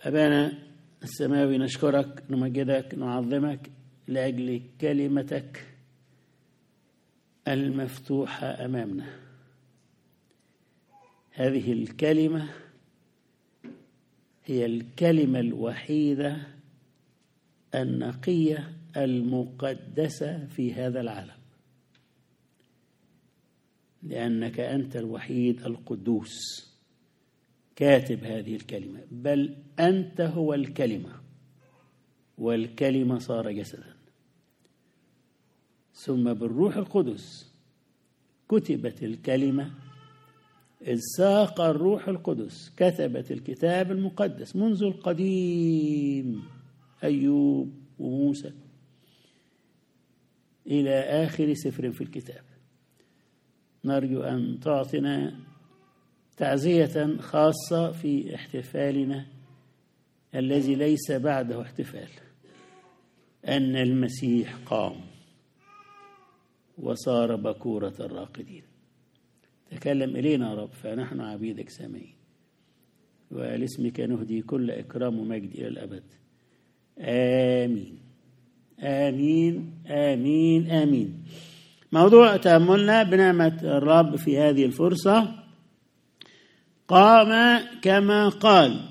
أبانا السماوي نشكرك نمجدك نعظمك لأجل كلمتك المفتوحة أمامنا هذه الكلمة هي الكلمة الوحيدة النقية المقدسة في هذا العالم لأنك أنت الوحيد القدوس كاتب هذه الكلمة بل أنت هو الكلمة والكلمة صار جسدا ثم بالروح القدس كتبت الكلمة إذ ساق الروح القدس كتبت الكتاب المقدس منذ القديم أيوب وموسى إلى آخر سفر في الكتاب نرجو أن تعطنا تعزية خاصة في احتفالنا الذي ليس بعده احتفال أن المسيح قام وصار بكورة الراقدين تكلم إلينا يا رب فنحن عبيدك سامعين ولاسمك نهدي كل إكرام ومجد إلى الأبد آمين آمين آمين آمين موضوع تأملنا بنعمة الرب في هذه الفرصة قام كما قال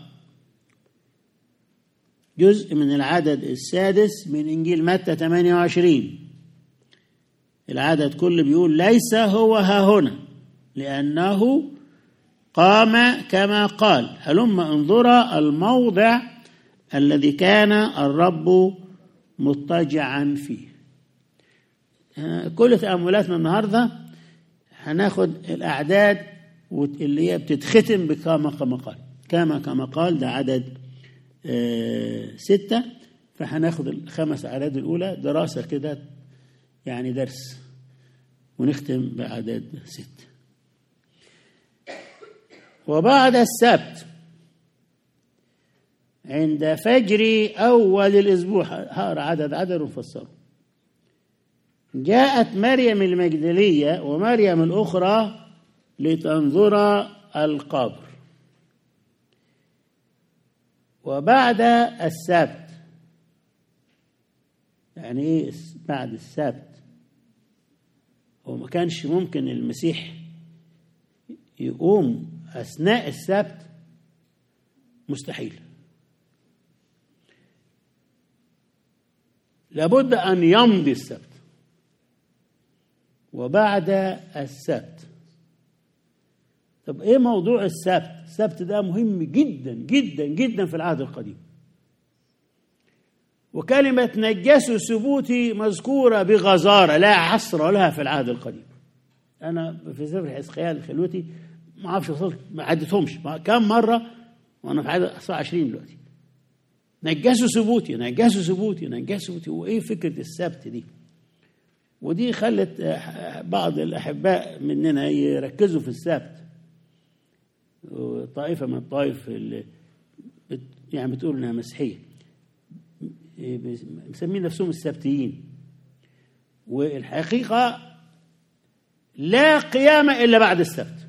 جزء من العدد السادس من إنجيل متى 28 العدد كله بيقول ليس هو ها هنا لأنه قام كما قال هلم انظر الموضع الذي كان الرب مضطجعا فيه كل تأملاتنا النهاردة هناخد الأعداد اللي هي بتتختم بكما كما قال كما كما قال ده عدد آه ستة فهناخد الخمس أعداد الأولى دراسة كده يعني درس ونختم بعدد ستة وبعد السبت عند فجر أول الأسبوع هقرا عدد عدد ونفسره جاءت مريم المجدلية ومريم الأخرى لتنظر القبر وبعد السبت يعني ايه بعد السبت هو ما كانش ممكن المسيح يقوم أثناء السبت مستحيل لابد أن يمضي السبت وبعد السبت طب ايه موضوع السبت السبت ده مهم جدا جدا جدا في العهد القديم وكلمة نجسوا ثبوتي مذكورة بغزارة لا حصر لها في العهد القديم أنا في سفر حزقيال خلوتي ما أعرفش وصلت ما عدتهمش كم مرة وأنا في عدد 20 دلوقتي نجسوا ثبوتي نجسوا ثبوتي نجسوا ثبوتي وإيه فكرة السبت دي ودي خلت بعض الأحباء مننا يركزوا في السبت طائفة من الطائف اللي بت يعني بتقول إنها مسيحية مسمين نفسهم السبتيين والحقيقة لا قيامة إلا بعد السبت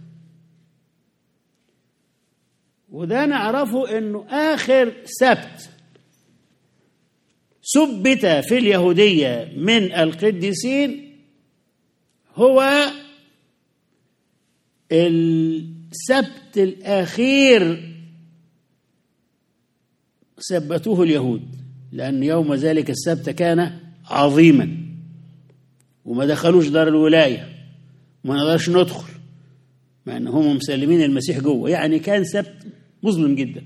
وده نعرفه إنه آخر سبت ثبت في اليهودية من القديسين هو السبت الأخير ثبتوه اليهود لأن يوم ذلك السبت كان عظيما وما دخلوش دار الولاية وما نقدرش ندخل مع ان هم مسلمين المسيح جوه يعني كان سبت مظلم جدا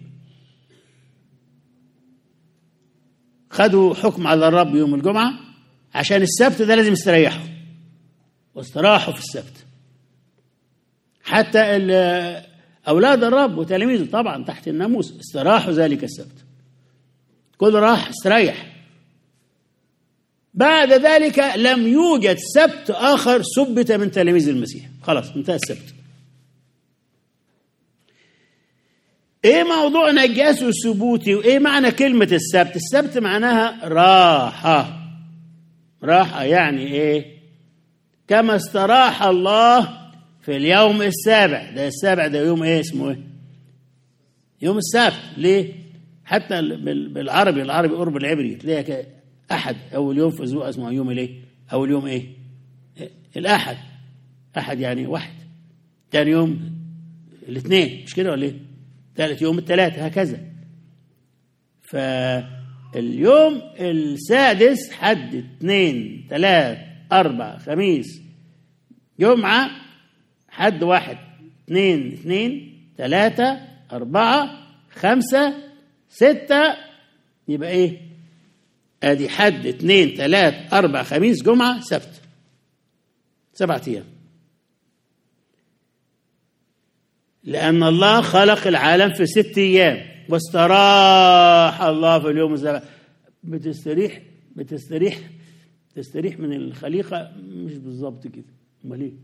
خدوا حكم على الرب يوم الجمعة عشان السبت ده لازم يستريحوا واستراحوا في السبت حتى أولاد الرب وتلاميذه طبعا تحت الناموس استراحوا ذلك السبت كل راح استريح بعد ذلك لم يوجد سبت آخر ثبت من تلاميذ المسيح خلاص انتهى السبت ايه موضوع نجاس وثبوتي وايه معنى كلمة السبت السبت معناها راحة راحة يعني ايه كما استراح الله في اليوم السابع ده السابع ده يوم ايه اسمه ايه يوم السبت ليه حتى بال- بالعربي العربي قرب العبري تلاقي ك- احد اول يوم في اسبوع اسمه يوم الايه اول يوم ايه إيه؟ الاحد احد يعني واحد ثاني يوم الاثنين مش كده ولا ايه ثالث يوم الثلاث هكذا فاليوم السادس حد اثنين ثلاث اربع خميس جمعه حد واحد اثنين اثنين ثلاثة أربعة خمسة ستة يبقى إيه؟ أدي حد اثنين ثلاث أربع خميس جمعة سبت سبعة أيام لأن الله خلق العالم في ست أيام واستراح الله في اليوم السابع بتستريح بتستريح تستريح من الخليقة مش بالظبط كده أمال إيه؟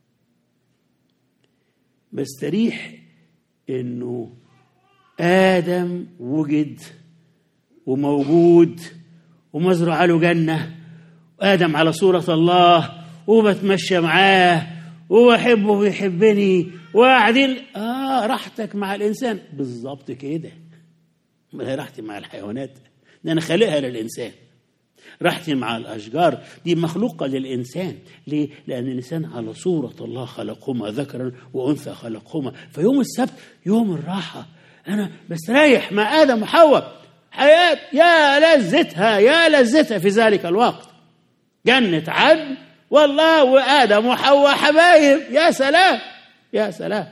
بستريح انه ادم وجد وموجود ومزرعه له جنه ادم على صوره الله وبتمشى معاه وبحبه ويحبني وقاعدين اه راحتك مع الانسان بالظبط كده ما هي راحتي مع الحيوانات ده انا خالقها للانسان راحتي مع الأشجار دي مخلوقة للإنسان ليه؟ لأن الإنسان على صورة الله خلقهما ذكرا وأنثى خلقهما فيوم السبت يوم الراحة أنا بستريح مع آدم وحواء حياة يا لذتها يا لذتها في ذلك الوقت جنة عدن والله وآدم وحواء حبايب يا سلام يا سلام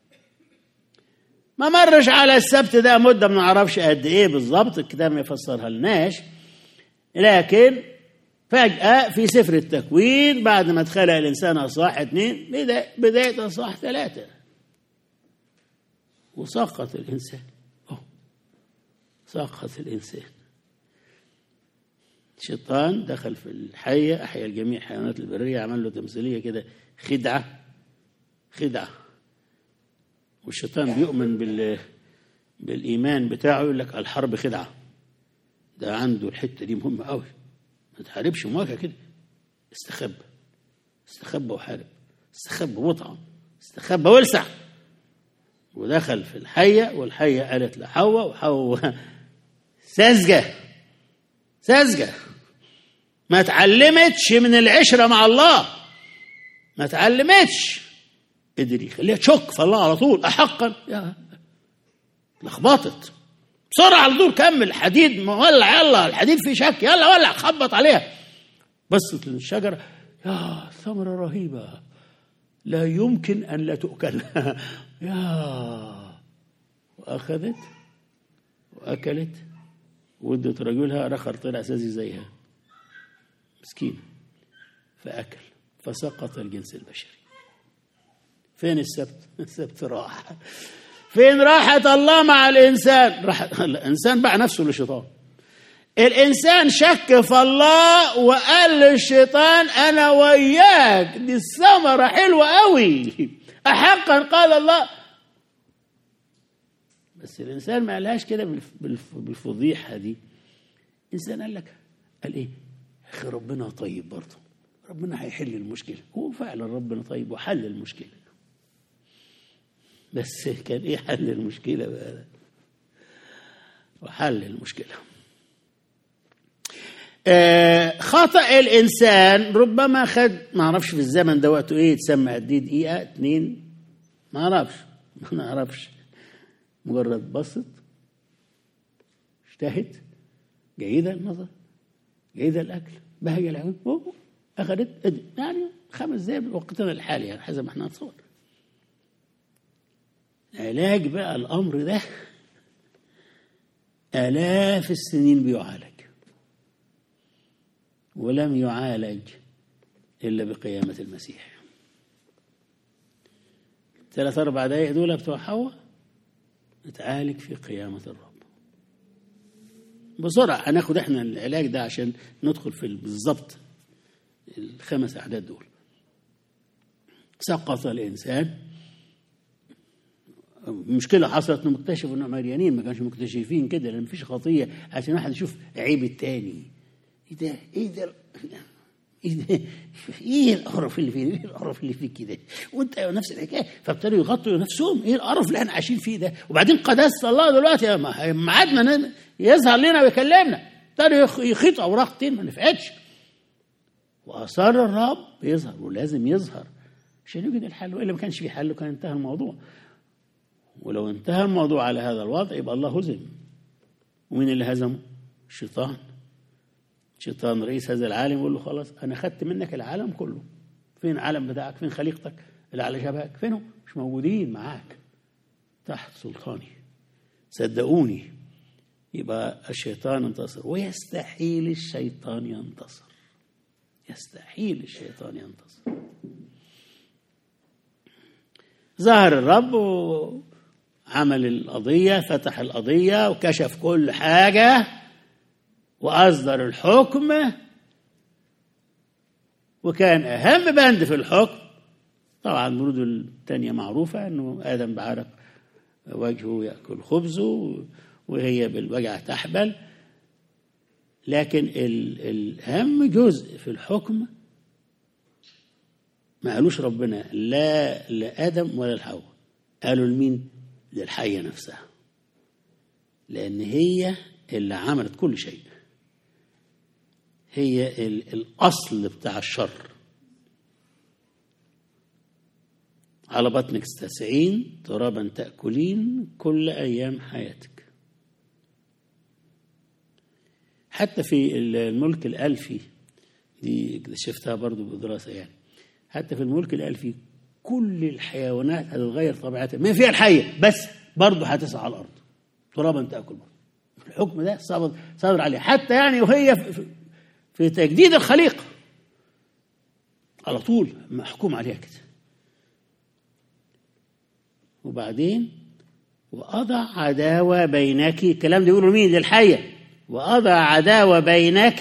ما مرش على السبت ده مدة ما نعرفش قد إيه بالظبط الكتاب ما يفسرها لناش لكن فجأة في سفر التكوين بعد ما اتخلق الإنسان أصحاح اثنين بداية, بداية أصحاح ثلاثة وسقط الإنسان أوه. سقط الإنسان الشيطان دخل في الحية أحيا الجميع الحيوانات البرية عمل له تمثيلية كده خدعة خدعة والشيطان بيؤمن بال بالإيمان بتاعه يقول لك الحرب خدعة ده عنده الحته دي مهمه قوي ما تحاربش مواجهه كده استخبى استخبى وحارب استخبى واطعم استخبى والسع ودخل في الحيه والحيه قالت لحواء وحواء ساذجه ساذجه ما اتعلمتش من العشره مع الله ما اتعلمتش قدر يخليها تشك في الله على طول احقا يا لخبطت بسرعة على طول كمل حديد مولع يلا الحديد فيه شك يلا ولع خبط عليها بصت للشجرة يا ثمرة رهيبة لا يمكن أن لا تؤكل يا وأخذت وأكلت ودت رجلها رخر طلع سازي زيها مسكين فأكل فسقط الجنس البشري فين السبت؟ السبت راح فين راحت الله مع الإنسان راح الإنسان باع نفسه للشيطان الإنسان شك في الله وقال للشيطان أنا وياك دي الثمرة حلوة قوي أحقا قال الله بس الإنسان ما قالهاش كده بالف- بالف- بالفضيحة دي الإنسان قال لك قال إيه أخي ربنا طيب برضه ربنا هيحل المشكلة هو فعلا ربنا طيب وحل المشكلة بس كان ايه حل المشكله بقى ده؟ وحل المشكله آه خطا الانسان ربما خد ما اعرفش في الزمن ده وقته ايه يتسمى قد ايه دقيقه اتنين ما اعرفش ما نعرفش مجرد بصت اشتهت جيدة النظر جيدة الأكل بهجة العيون أوه، أخذت ادي. يعني خمس دقايق بوقتنا الحالي يعني حسب ما احنا نتصور علاج بقى الأمر ده آلاف السنين بيعالج ولم يعالج إلا بقيامة المسيح ثلاث أربع دقايق دول بتوع حواء نتعالج في قيامة الرب بسرعة هناخد احنا العلاج ده عشان ندخل في بالظبط الخمس أعداد دول سقط الإنسان مشكلة حصلت انه مكتشف انهم عريانين ما كانش مكتشفين كده لان مفيش خطية عشان واحد يشوف عيب التاني ايه ده ايه ده ايه القرف اللي فيه ايه القرف اللي فيه كده وانت نفس الحكايه فابتدوا يغطوا نفسهم ايه القرف اللي احنا عايشين فيه ده وبعدين قداسه الله دلوقتي ميعادنا يظهر لنا ويكلمنا ابتدوا يخيطوا اوراق تين ما نفعتش واثار الرب يظهر ولازم يظهر عشان يوجد الحل والا ما كانش في حل وكان انتهى الموضوع ولو انتهى الموضوع على هذا الوضع يبقى الله هزم ومين اللي هزمه؟ الشيطان الشيطان رئيس هذا العالم يقول له خلاص انا خدت منك العالم كله فين العالم بتاعك فين خليقتك اللي على شبهك فينهم مش موجودين معاك تحت سلطاني صدقوني يبقى الشيطان انتصر ويستحيل الشيطان ينتصر يستحيل الشيطان ينتصر ظهر الرب وعمل القضية فتح القضية وكشف كل حاجة وأصدر الحكم وكان أهم بند في الحكم طبعا البنود الثانية معروفة أنه آدم بعرق وجهه يأكل خبزه وهي بالوجع تحبل لكن الأهم جزء في الحكم ما قالوش ربنا لا لآدم ولا لحواء قالوا لمين؟ للحية نفسها لأن هي اللي عملت كل شيء هي الأصل بتاع الشر على بطنك تستسعين ترابا تأكلين كل أيام حياتك حتى في الملك الألفي دي اكتشفتها برضو بدراسة يعني حتى في الملك الألفي كل الحيوانات هتتغير طبيعتها ما فيها الحية بس برضه هتسعى على الأرض ترابا تأكل برضه الحكم ده صبر صبر عليه حتى يعني وهي في, في تجديد الخليقة على طول محكوم عليها كده وبعدين وأضع عداوة بينك الكلام ده يقولوا مين للحية وأضع عداوة بينك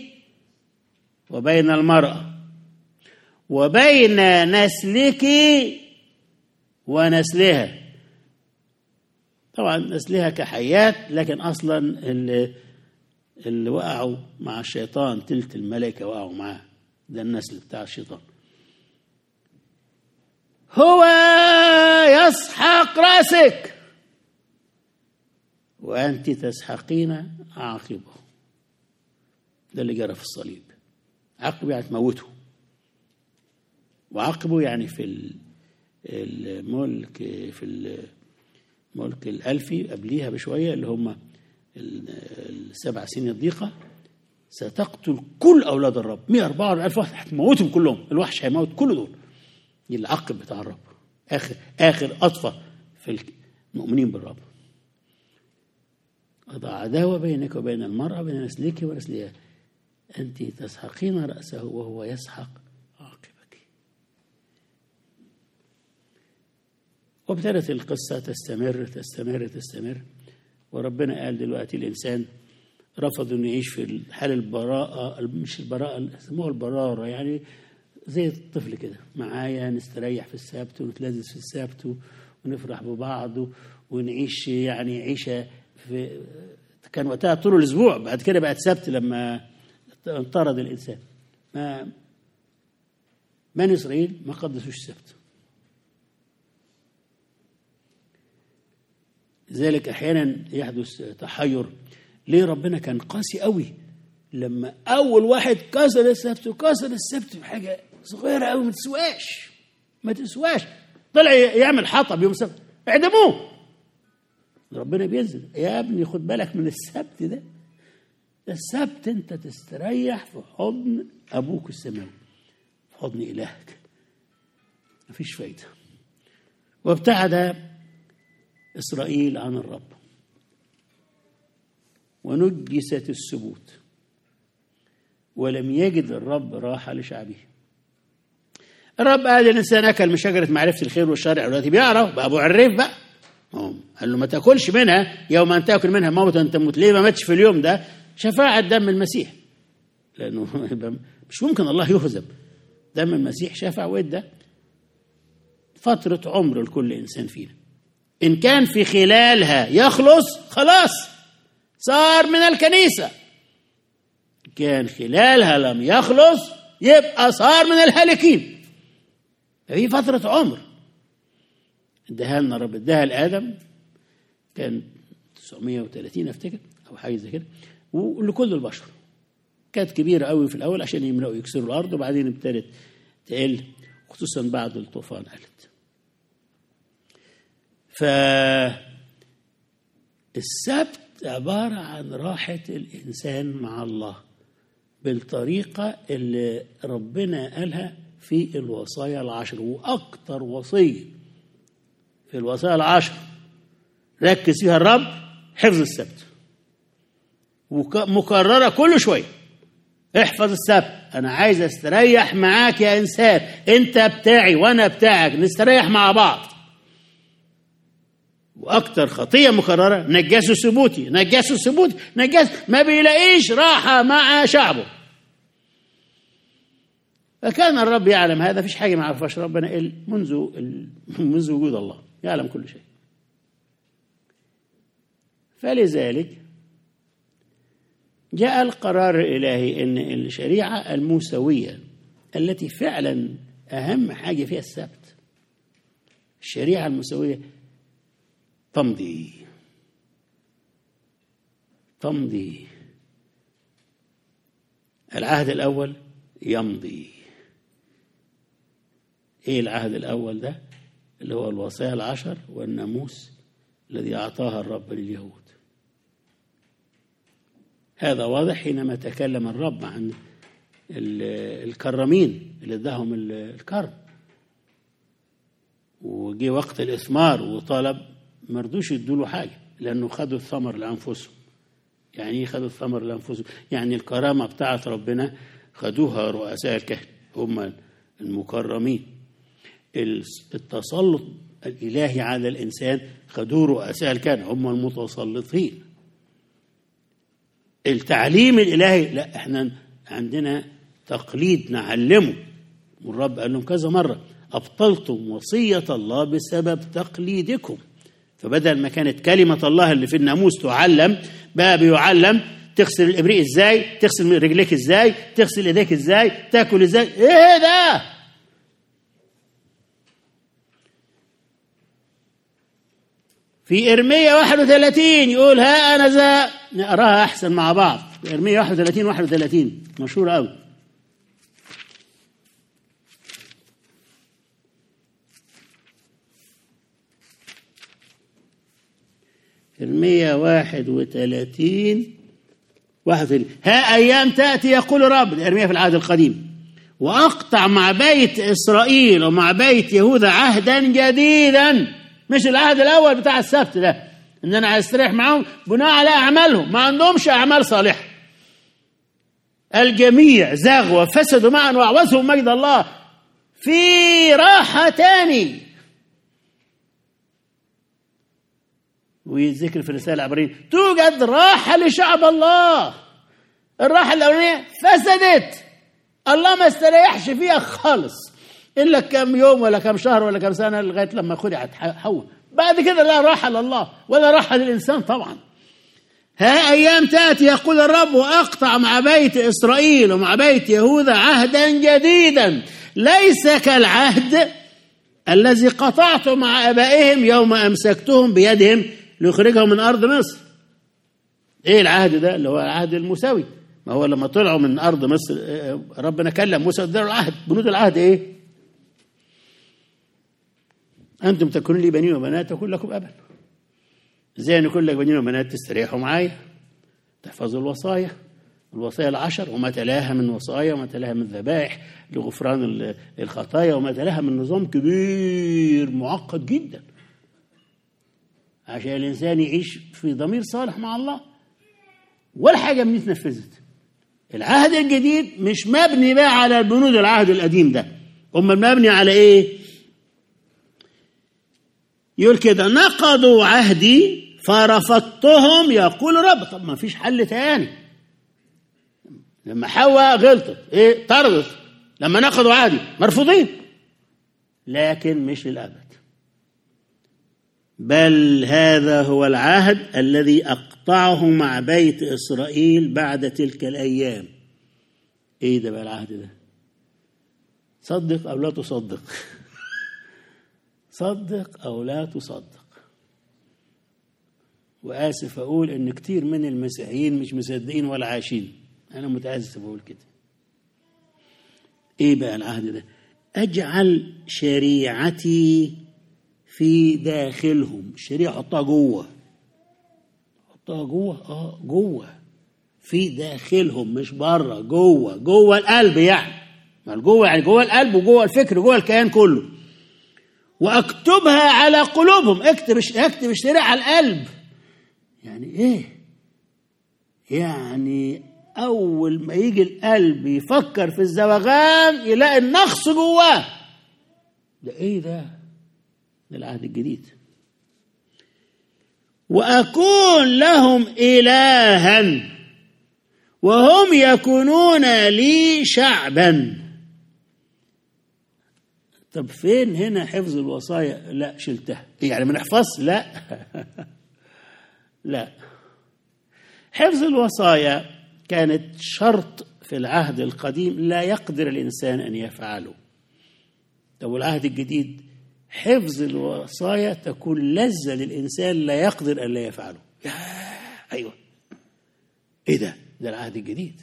وبين المرأة وبين نسلك ونسلها طبعا نسلها كحيات لكن اصلا اللي, اللي وقعوا مع الشيطان تلت الملائكه وقعوا معاه ده النسل بتاع الشيطان هو يسحق راسك وانت تسحقين عاقبه ده اللي جرى في الصليب عقب يعني تموته وعقبه يعني في الملك في الملك الألفي قبليها بشوية اللي هم السبع سنين الضيقة ستقتل كل أولاد الرب 144 ألف واحد هتموتهم كلهم الوحش هيموت كل دول دي العقب بتاع الرب آخر آخر أطفى في المؤمنين بالرب أضع عداوة بينك وبين المرأة بين نسلك ونسلها أنت تسحقين رأسه وهو يسحق وابتدت القصة تستمر تستمر تستمر وربنا قال دلوقتي الإنسان رفض إنه يعيش في حال البراءة مش البراءة يسموها البرارة يعني زي الطفل كده معايا نستريح في السبت ونتلذذ في السبت ونفرح ببعض ونعيش يعني عيشة في كان وقتها طول الأسبوع بعد كده بقت سبت لما انطرد الإنسان ما بني إسرائيل ما قدسوش السبت لذلك احيانا يحدث تحير ليه ربنا كان قاسي قوي لما اول واحد كسر السبت وكسر السبت بحاجه صغيره قوي ما تسواش ما تسواش طلع يعمل حطب يوم السبت اعدموه ربنا بينزل يا ابني خد بالك من السبت ده السبت انت تستريح في حضن ابوك السماوي في حضن الهك مفيش فايده وابتعد إسرائيل عن الرب ونجست السبوت ولم يجد الرب راحة لشعبه الرب قال الإنسان أكل من شجرة معرفة الخير والشر دلوقتي بيعرف بقى أبو عريف بقى قال له ما تاكلش منها يوم أن تاكل منها موتا تموت ليه ما ماتش في اليوم ده شفاعة دم المسيح لأنه مش ممكن الله يهزم دم المسيح شفع وادى فترة عمر لكل إنسان فينا إن كان في خلالها يخلص خلاص صار من الكنيسة كان خلالها لم يخلص يبقى صار من الهالكين في فترة عمر اداها لنا رب اداها لآدم كان 930 افتكر او حاجه زي كده ولكل البشر كانت كبيره قوي في الاول عشان يملأوا يكسروا الارض وبعدين ابتدت تقل خصوصا بعد الطوفان قلت ف السبت عبارة عن راحة الإنسان مع الله بالطريقة اللي ربنا قالها في الوصايا العشر وأكتر وصية في الوصايا العشر ركز فيها الرب حفظ السبت مكررة كل شوية احفظ السبت أنا عايز استريح معاك يا إنسان أنت بتاعي وأنا بتاعك نستريح مع بعض واكتر خطيه مكرره نجاسه ثبوتي نجاسه ثبوتي نجاس ما بيلاقيش راحه مع شعبه فكان الرب يعلم هذا فيش حاجه ما عرفهاش ربنا إلا منذ منذ وجود الله يعلم كل شيء فلذلك جاء القرار الالهي ان الشريعه الموسويه التي فعلا اهم حاجه فيها السبت الشريعه الموسويه تمضي تمضي العهد الأول يمضي إيه العهد الأول ده اللي هو الوصايا العشر والناموس الذي أعطاها الرب لليهود هذا واضح حينما تكلم الرب عن الكرمين اللي اداهم الكرم وجي وقت الإثمار وطلب ما رضوش يدوا له حاجه لانه خدوا الثمر لانفسهم يعني ايه خدوا الثمر لانفسهم يعني الكرامه بتاعت ربنا خدوها رؤساء الكهنه هم المكرمين التسلط الالهي على الانسان خدوه رؤساء الكهنه هم المتسلطين التعليم الالهي لا احنا عندنا تقليد نعلمه والرب قال لهم كذا مره ابطلتم وصيه الله بسبب تقليدكم فبدل ما كانت كلمة الله اللي في الناموس تعلم بقى بيعلم تغسل الإبريق ازاي تغسل رجليك ازاي تغسل ايديك ازاي تاكل ازاي ايه ده في إرمية 31 يقول ها أنا ذا نقراها أحسن مع بعض إرمية 31 31 مشهورة أوي المية واحد وثلاثين واحد وثلاثين ها أيام تأتي يقول رب ارميها في العهد القديم وأقطع مع بيت إسرائيل ومع بيت يهوذا عهدا جديدا مش العهد الأول بتاع السبت ده إن أنا عايز أستريح معاهم بناء على أعمالهم ما عندهمش أعمال صالحة الجميع زاغوا وفسدوا معا وأعوزهم مجد الله في راحة تاني ويذكر في الرسالة العبرية توجد راحة لشعب الله الراحة الأولانية فسدت الله ما استريحش فيها خالص إلا كم يوم ولا كم شهر ولا كم سنة لغاية لما خدعت حواء بعد كده لا راحة لله ولا راحة للإنسان طبعا ها أيام تأتي يقول الرب وأقطع مع بيت إسرائيل ومع بيت يهوذا عهدا جديدا ليس كالعهد الذي قطعت مع آبائهم يوم أمسكتهم بيدهم ليخرجهم من أرض مصر إيه العهد ده اللي هو العهد المساوي ما هو لما طلعوا من أرض مصر ربنا كلم موسى اداله العهد بنود العهد إيه أنتم تكونوا لي بنين وبنات أكون لكم أبا إزاي نكون لك بنين وبنات تستريحوا معايا تحفظوا الوصايا الوصايا العشر وما تلاها من وصايا وما تلاها من ذبائح لغفران الخطايا وما تلاها من نظام كبير معقد جدا عشان الإنسان يعيش في ضمير صالح مع الله ولا حاجة من اتنفذت العهد الجديد مش مبني بقى على بنود العهد القديم ده أمال مبني على إيه؟ يقول كده نقضوا عهدي فرفضتهم يقول رب طب ما فيش حل تاني لما حواء غلطت ايه طردت لما نقضوا عهدي مرفوضين لكن مش للابد بل هذا هو العهد الذي اقطعه مع بيت اسرائيل بعد تلك الايام ايه ده بقى العهد ده صدق أو لا تصدق صدق أو لا تصدق وآسف أقول إن كتير من المسيحيين مش مصدقين ولا عايشين أنا متأسف أقول كده إيه بقى العهد ده أجعل شريعتي في داخلهم الشريعة حطها جوه حطها جوه اه جوه في داخلهم مش بره جوه جوه القلب يعني ما جوه يعني جوه القلب وجوه الفكر جوه الكيان كله واكتبها على قلوبهم اكتب اكتب الشريعه على القلب يعني ايه يعني اول ما يجي القلب يفكر في الزوغان يلاقي النقص جواه ده ايه ده ده العهد الجديد واكون لهم الها وهم يكونون لي شعبا طب فين هنا حفظ الوصايا لا شلتها يعني ما نحفظش لا لا حفظ الوصايا كانت شرط في العهد القديم لا يقدر الانسان ان يفعله طب والعهد الجديد حفظ الوصايا تكون لذه للانسان لا يقدر ان لا يفعله يا ايوه ايه ده ده العهد الجديد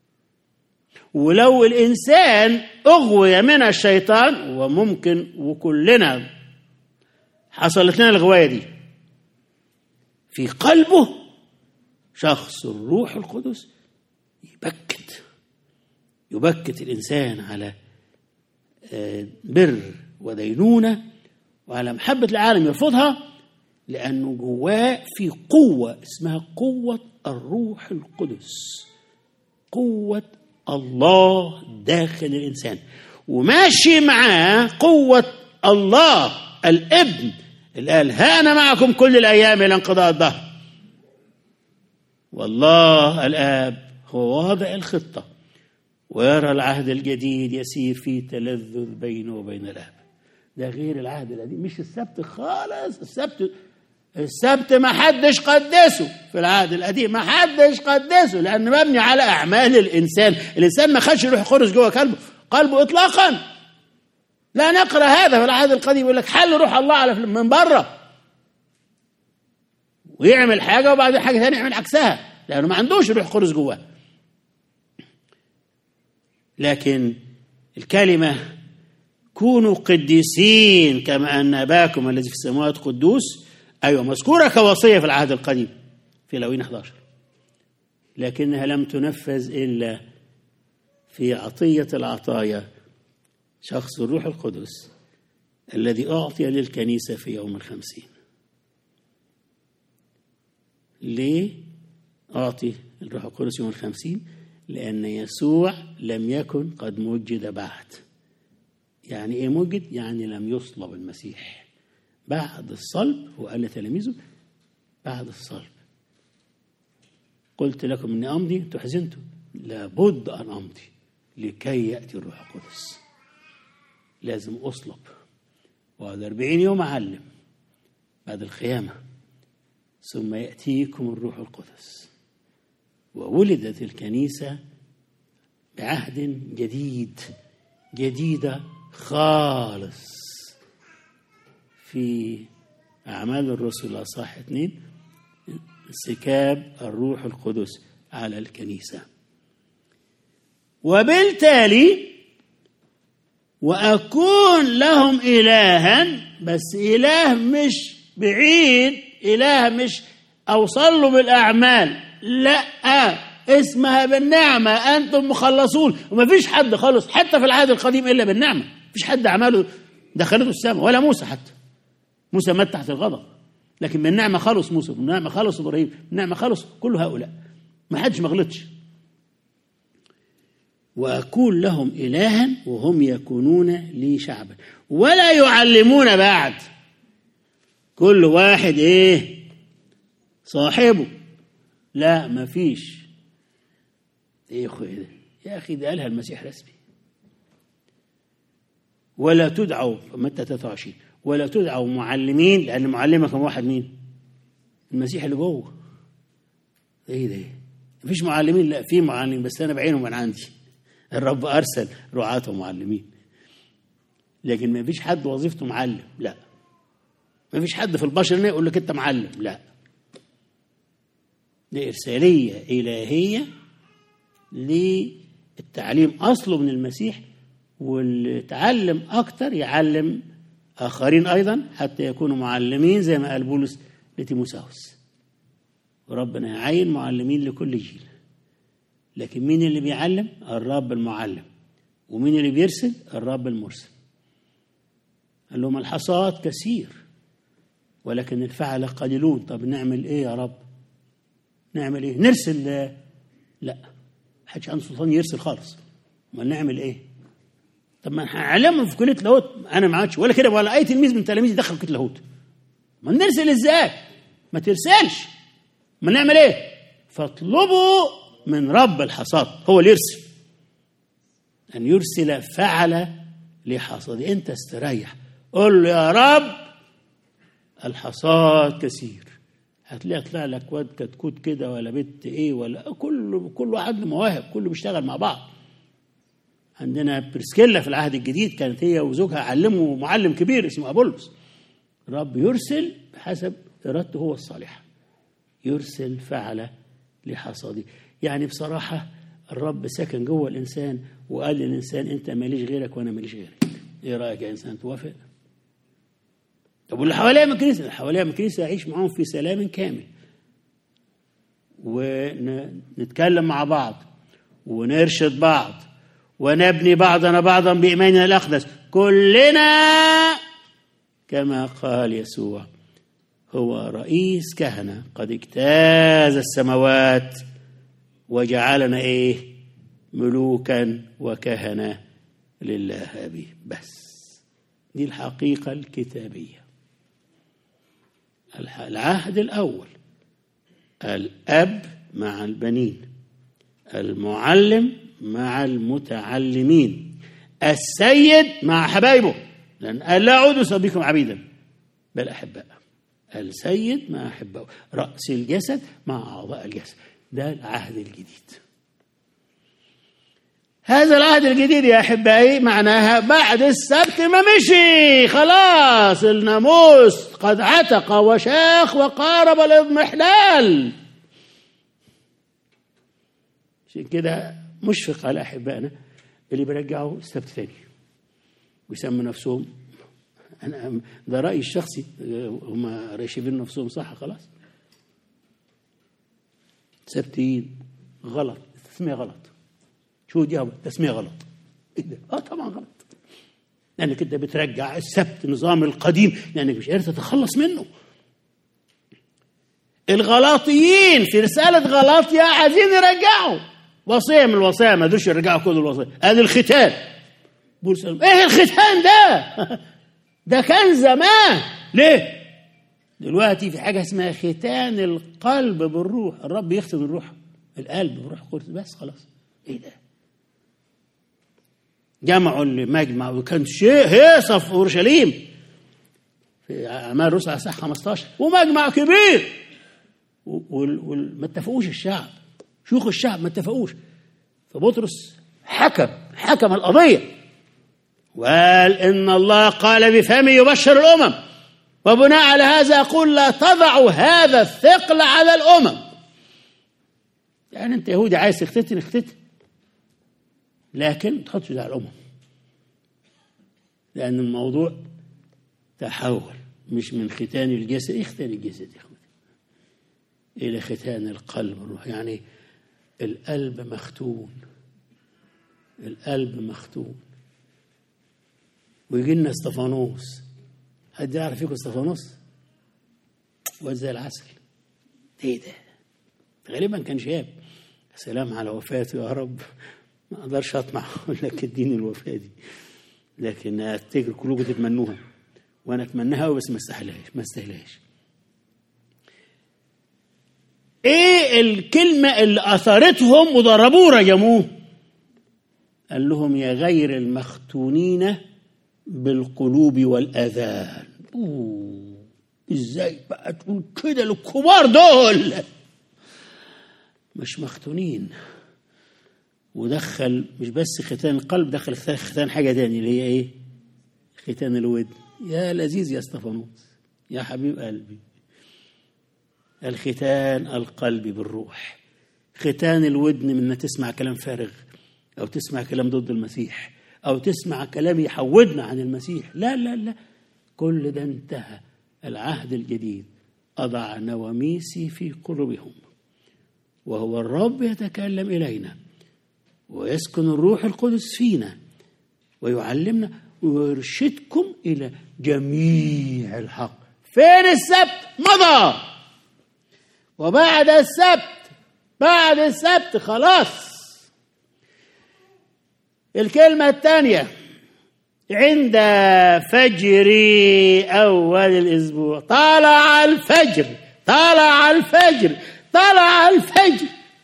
ولو الانسان اغوي من الشيطان وممكن وكلنا حصلت لنا الغوايه دي في قلبه شخص الروح القدس يبكت يبكت الانسان على بر ودينونه وعلى محبه العالم يرفضها لانه جواه في قوه اسمها قوه الروح القدس قوه الله داخل الانسان وماشي معاه قوه الله الابن اللي قال ها انا معكم كل الايام الى انقضاء الدهر والله الاب هو واضع الخطه ويرى العهد الجديد يسير في تلذذ بينه وبين الاب ده غير العهد القديم مش السبت خالص السبت السبت ما حدش قدسه في العهد القديم ما حدش قدسه لأنه مبني على أعمال الإنسان الإنسان ما خدش يروح يخرج جوه قلبه قلبه إطلاقا لا نقرأ هذا في العهد القديم يقول لك حل روح الله على من بره ويعمل حاجة وبعدين حاجة ثانية يعمل عكسها لأنه ما عندوش يروح يخرج جواه لكن الكلمة كونوا قديسين كما أن أباكم الذي في السماوات قدوس أيوة مذكورة كوصية في العهد القديم في لوين 11 لكنها لم تنفذ إلا في عطية العطايا شخص الروح القدس الذي أعطي للكنيسة في يوم الخمسين ليه أعطي الروح القدس يوم الخمسين لأن يسوع لم يكن قد مجد بعد يعني إيه مجد؟ يعني لم يصلب المسيح بعد الصلب هو قال لتلاميذه بعد الصلب قلت لكم اني امضي انتم حزنتم لابد ان امضي لكي ياتي الروح القدس لازم اصلب وبعد أربعين يوم اعلم بعد القيامه ثم ياتيكم الروح القدس وولدت الكنيسه بعهد جديد جديده خالص في أعمال الرسل أصح اثنين انسكاب الروح القدس على الكنيسة وبالتالي وأكون لهم إلها بس إله مش بعيد إله مش أوصل له بالأعمال لا اسمها بالنعمة أنتم مخلصون وما فيش حد خلص حتى في العهد القديم إلا بالنعمة فيش حد أعماله دخلته السماء ولا موسى حتى موسى مات تحت الغضب لكن من نعمة خلص موسى من نعمة خلص إبراهيم من نعمة خلص كل هؤلاء ما حدش ما غلطش وأكون لهم إلها وهم يكونون لي شعبا ولا يعلمون بعد كل واحد إيه صاحبه لا ما فيش إيه يا أخوي ده يا أخي ده قالها المسيح رسمي ولا تدعوا متى 23 ولا تدعوا معلمين لأن معلمكم واحد مين؟ المسيح اللي جوه ايه ده؟ مفيش معلمين لا في معلمين بس انا بعينهم من عندي الرب ارسل رعاة ومعلمين لكن ما فيش حد وظيفته معلم لا ما فيش حد في البشر هنا يقول لك انت معلم لا دي ارساليه الهيه للتعليم اصله من المسيح واللي اتعلم اكتر يعلم اخرين ايضا حتى يكونوا معلمين زي ما قال بولس لتيموساوس وربنا يعين معلمين لكل جيل لكن مين اللي بيعلم الرب المعلم ومين اللي بيرسل الرب المرسل قال لهم الحصاد كثير ولكن الفعل قليلون طب نعمل ايه يا رب نعمل ايه نرسل لا حدش عنده سلطان يرسل خالص امال نعمل ايه طب ما هنعلمهم في كليه لاهوت انا ما عادش ولا كده ولا اي تلميذ من تلاميذي دخل كليه لاهوت ما نرسل ازاي ما ترسلش ما نعمل ايه فاطلبوا من رب الحصاد هو اللي يرسل ان يرسل فعل لحصاد انت استريح قول له يا رب الحصاد كثير هتلاقي طلع لك واد كتكوت كده ولا بنت ايه ولا كله كل واحد له مواهب كله بيشتغل مع بعض عندنا برسكيلا في العهد الجديد كانت هي وزوجها علموا معلم كبير اسمه ابولس رب يرسل بحسب ارادته هو الصالحه يرسل فعل لحصاده يعني بصراحه الرب سكن جوه الانسان وقال للانسان انت ماليش غيرك وانا ماليش غيرك ايه رايك يا انسان توافق طب واللي حواليها من الكنيسه اللي حواليها من الكنيسه يعيش معاهم في سلام كامل ونتكلم مع بعض ونرشد بعض ونبني بعضنا بعضا بإيماننا الأقدس كلنا كما قال يسوع هو رئيس كهنة قد اجتاز السماوات وجعلنا إيه ملوكا وكهنة لله أبيه بس دي الحقيقة الكتابية العهد الأول الأب مع البنين المعلم مع المتعلمين السيد مع حبايبه لأن قال لا أعود أسبيكم عبيدا بل أحباء السيد مع أحبائه رأس الجسد مع أعضاء الجسد ده العهد الجديد هذا العهد الجديد يا أحبائي معناها بعد السبت ما مشي خلاص الناموس قد عتق وشاخ وقارب الاضمحلال عشان كده مشفق على احبائنا اللي بيرجعوا السبت ثاني ويسموا نفسهم انا ده رايي الشخصي هم راشبين نفسهم صح خلاص سبتين غلط التسميه غلط شو دي التسميه غلط ايه ده؟ اه طبعا غلط لانك انت بترجع السبت النظام القديم لانك مش قادر تتخلص منه الغلاطيين في رساله غلاطيا عايزين يرجعوا وصيه من الوصايا ما قدروش يرجعوا كل الوصايا ادي الختان بولس ايه الختان ده ده كان زمان ليه دلوقتي في حاجه اسمها ختان القلب بالروح الرب يختم الروح القلب بالروح القدس بس خلاص ايه ده جمعوا المجمع وكان شيء هيصه في اورشليم في اعمال الرسل على 15 ومجمع كبير وما اتفقوش الشعب شيوخ الشعب ما اتفقوش فبطرس حكم حكم القضية وقال إن الله قال بفمه يبشر الأمم وبناء على هذا أقول لا تضعوا هذا الثقل على الأمم يعني أنت يهودي عايز تختتن اختتن لكن ما تحطش ده على الأمم لأن الموضوع تحول مش من ختان الجسد إيه ختان الجسد يا أخوتي إلى ختان القلب الروح يعني القلب مختون القلب مختون ويجي لنا استفانوس حد يعرف فيكم استفانوس واد زي العسل ايه ده غالبا كان شاب سلام على وفاته يا رب ما اقدرش اطمع اقول لك اديني الوفاه دي لكن افتكر كلكم تتمنوها وانا اتمناها بس ما استاهلهاش ما استاهلهاش ايه الكلمة اللي اثرتهم وضربوه رجموه قال لهم يا غير المختونين بالقلوب والاذان أوه. ازاي بقى تقول كده للكبار دول مش مختونين ودخل مش بس ختان القلب دخل ختان حاجة تاني اللي هي ايه ختان الودن يا لذيذ يا استفانوس يا حبيب قلبي الختان القلبي بالروح ختان الودن من انها تسمع كلام فارغ او تسمع كلام ضد المسيح او تسمع كلام يحودنا عن المسيح لا لا لا كل ده انتهى العهد الجديد اضع نواميسي في قلوبهم وهو الرب يتكلم الينا ويسكن الروح القدس فينا ويعلمنا ويرشدكم الى جميع الحق فين السبت مضى وبعد السبت بعد السبت خلاص الكلمة الثانية عند فجر أول الأسبوع طلع الفجر طلع الفجر طلع الفجر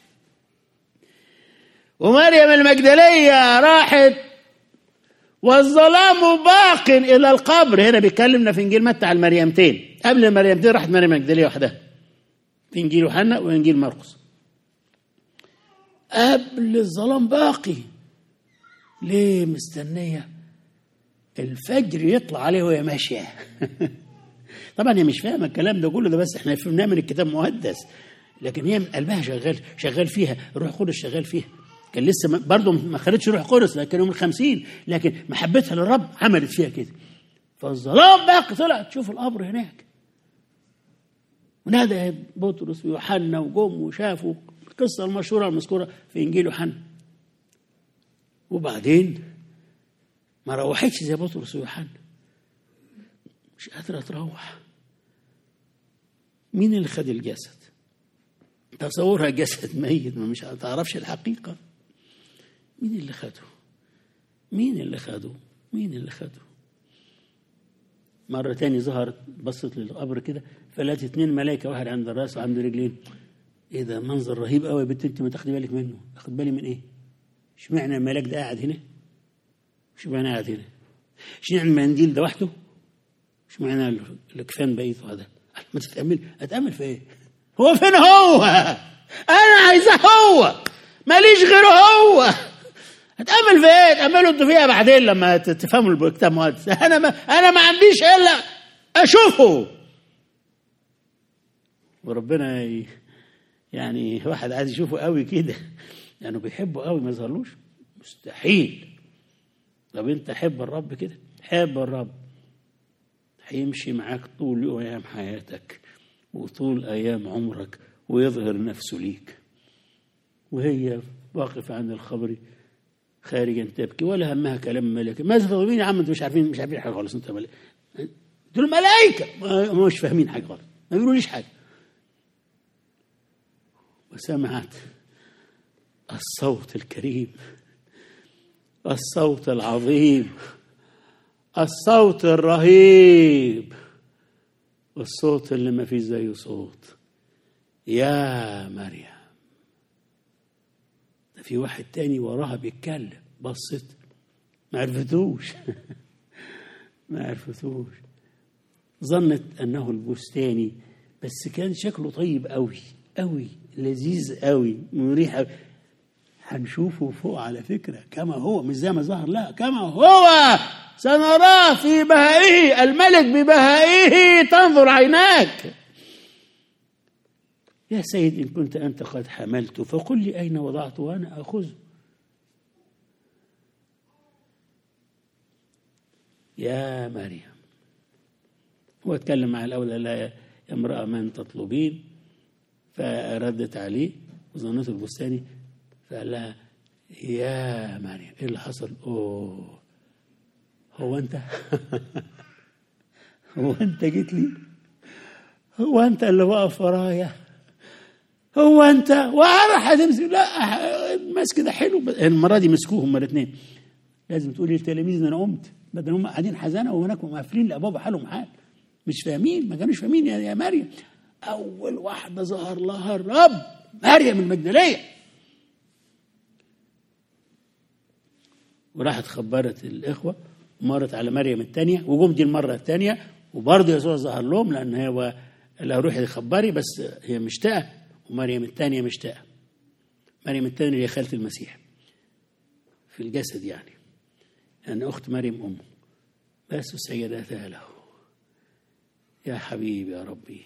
ومريم المجدلية راحت والظلام باق إلى القبر هنا بيكلمنا في إنجيل متى على المريمتين قبل المريمتين راحت مريم المجدلية وحدها في إنجيل يوحنا وإنجيل مرقس قبل الظلام باقي ليه مستنية الفجر يطلع عليه وهي ماشية طبعا هي مش فاهمة الكلام ده كله ده بس احنا فهمناه من الكتاب المقدس لكن هي من قلبها شغال شغال فيها الروح القدس شغال فيها كان لسه برضه ما خدتش روح قدس لكن يوم الخمسين لكن محبتها للرب عملت فيها كده فالظلام باقي طلع تشوف القبر هناك ونادى بطرس ويوحنا وجم وشافوا القصه المشهوره المذكوره في انجيل يوحنا وبعدين ما روحتش زي بطرس ويوحنا مش قادره تروح مين اللي خد الجسد تصورها جسد ميت ما مش هتعرفش الحقيقه مين اللي خده مين اللي خده مين اللي خده مرة تاني ظهرت بصت للقبر كده فلقت اتنين ملائكة واحد عند الراس وعند رجلين ايه ده منظر رهيب قوي يا بنت انت ما تاخدي بالك منه اخد بالي من ايه اشمعنى الملاك ده قاعد هنا اشمعنى قاعد هنا اشمعنى المنديل ده وحده اشمعنى الكفان بقيته هذا ما تتأمل اتأمل في ايه هو فين هو انا عايزاه هو ماليش غيره هو هتأمل في ايه تأملوا انتوا فيها بعدين لما تفهموا الكتاب المقدس انا ما انا ما عنديش الا اشوفه وربنا ي... يعني واحد عايز يشوفه قوي كده يعني بيحبه قوي ما يظهرلوش مستحيل طب انت حب الرب كده حب الرب هيمشي معاك طول ايام حياتك وطول ايام عمرك ويظهر نفسه ليك وهي واقفه عند الخبر خارجا تبكي ولا همها كلام ملك ماذا تظلمين يا عم انتوا مش عارفين مش عارفين حاجه خالص انت ملك دول ملائكه ما مش فاهمين حاجه خالص ما بيقولوليش حاجه وسمعت الصوت الكريم الصوت العظيم الصوت الرهيب والصوت اللي ما فيه زيه صوت يا مريم ده في واحد تاني وراها بيتكلم بصت ما عرفتوش ما عرفتوش ظنت انه البستاني بس كان شكله طيب قوي قوي لذيذ قوي مريح قوي هنشوفه فوق على فكره كما هو مش زي ما ظهر لا كما هو سنراه في بهائه الملك ببهائه تنظر عيناك يا سيد إن كنت أنت قد حملت فقل لي أين وضعته وأنا أخذه يا مريم هو اتكلم مع الأولى لا يا امرأة من تطلبين فردت عليه وظنته البستاني فقال لها يا مريم ايه اللي حصل؟ اوه هو انت هو انت جيت لي؟ هو انت اللي واقف ورايا؟ هو انت وراح هتمسك لا ماسك ده حلو المره دي مسكوهم هما الاثنين لازم تقولي للتلاميذ ان انا قمت بدل هم قاعدين حزانه وهناك مقفلين الابواب حالهم حال مش فاهمين ما كانوش فاهمين يا مريم اول واحده ظهر لها الرب مريم المجدليه وراحت خبرت الاخوه ومرت على مريم الثانيه وجم دي المره الثانيه وبرضه يسوع ظهر لهم لان هو لا روحي خبري بس هي مشتاقه ومريم الثانيه مشتاقه مريم الثانيه هي خاله المسيح في الجسد يعني يعني اخت مريم امه بس سجدتا له يا حبيبي يا ربي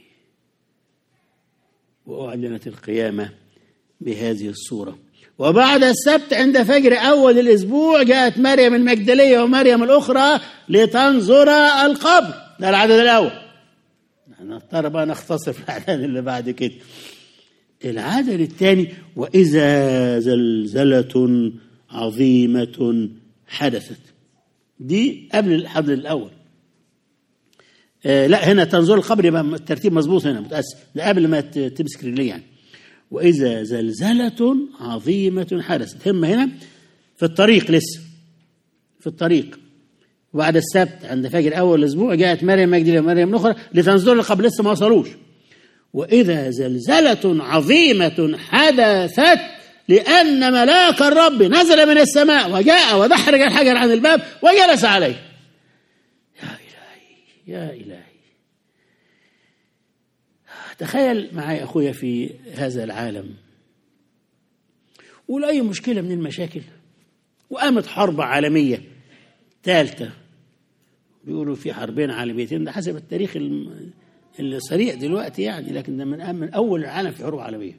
وأعلنت القيامة بهذه الصورة وبعد السبت عند فجر أول الأسبوع جاءت مريم المجدلية ومريم الأخرى لتنظر القبر ده العدد الأول نضطر بقى نختصر في الأعداد اللي بعد كده العدد الثاني وإذا زلزلة عظيمة حدثت دي قبل الحضر الأول آه لا هنا تنظر القبر يبقى الترتيب مظبوط هنا متأسف ده قبل ما تمسك رجليه يعني وإذا زلزلة عظيمة حدثت هم هنا في الطريق لسه في الطريق وبعد السبت عند فجر أول الأسبوع جاءت مريم مجدلة ومريم الأخرى لتنظر القبر لسه ما وصلوش وإذا زلزلة عظيمة حدثت لأن ملاك الرب نزل من السماء وجاء ودحرج الحجر عن الباب وجلس عليه يا إلهي يا إلهي تخيل معي أخويا في هذا العالم ولأي مشكلة من المشاكل وقامت حرب عالمية ثالثة بيقولوا في حربين عالميتين ده حسب التاريخ السريع دلوقتي يعني لكن ده من من أول العالم في حروب عالمية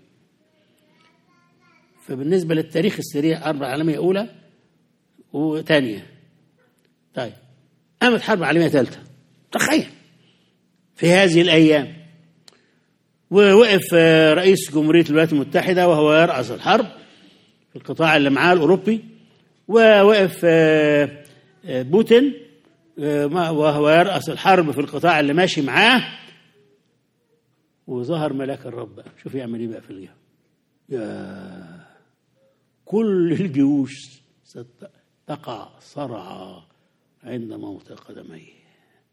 فبالنسبة للتاريخ السريع حرب عالمية أولى وثانية طيب قامت حرب عالمية ثالثة تخيل في هذه الأيام ووقف رئيس جمهورية الولايات المتحدة وهو يرأس الحرب في القطاع اللي معاه الأوروبي ووقف بوتين وهو يرأس الحرب في القطاع اللي ماشي معاه وظهر ملاك الرب بقى شوف يعمل ايه بقى في اليوم يا كل الجيوش ستقع صرعى عند موت قدميه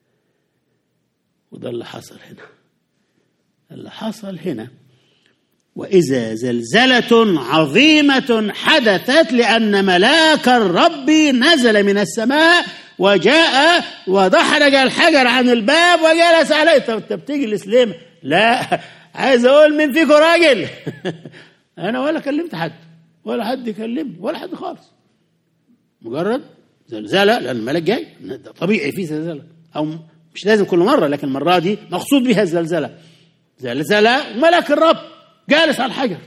وده اللي حصل هنا اللي حصل هنا وإذا زلزلة عظيمة حدثت لأن ملاك الرب نزل من السماء وجاء ودحرج الحجر عن الباب وجلس عليه طب انت بتجلس ليه؟ لا عايز اقول مين فيكم راجل انا ولا كلمت حد ولا حد كلمني ولا حد خالص مجرد زلزله لان الملك جاي طبيعي في زلزله او مش لازم كل مره لكن المره دي مقصود بها الزلزله زلزله ملك الرب جالس على الحجر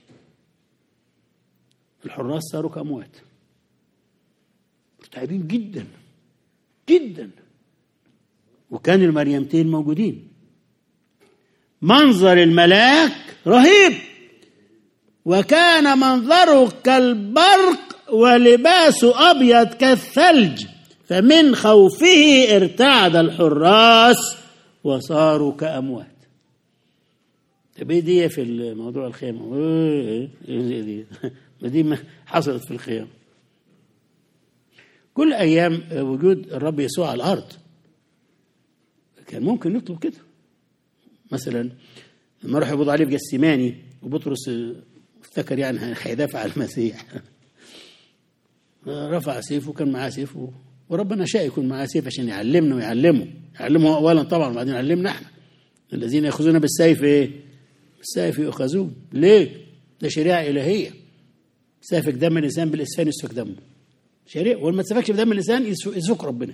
الحراس صاروا كاموات مرتعبين جدا جدا وكان المريمتين موجودين منظر الملاك رهيب وكان منظره كالبرق ولباسه ابيض كالثلج فمن خوفه ارتعد الحراس وصاروا كاموات طب ايه دي في الموضوع الخيمه ايه دي ما دي حصلت في الخيام كل ايام وجود الرب يسوع على الارض كان ممكن نطلب كده مثلا لما راح يقبض عليه في جسيماني وبطرس افتكر يعني هيدافع عن المسيح رفع سيفه كان معاه سيف وربنا شاء يكون معاه سيف عشان يعلمنا ويعلمه يعلمه اولا طبعا وبعدين يعلمنا احنا الذين ياخذون بالسيف ايه؟ بالسيف يؤخذون ليه؟ ده شريعه الهيه سافك دم الانسان بالاسفان يسفك دمه شريعه ولما تسفكش بدم الانسان يسفك ربنا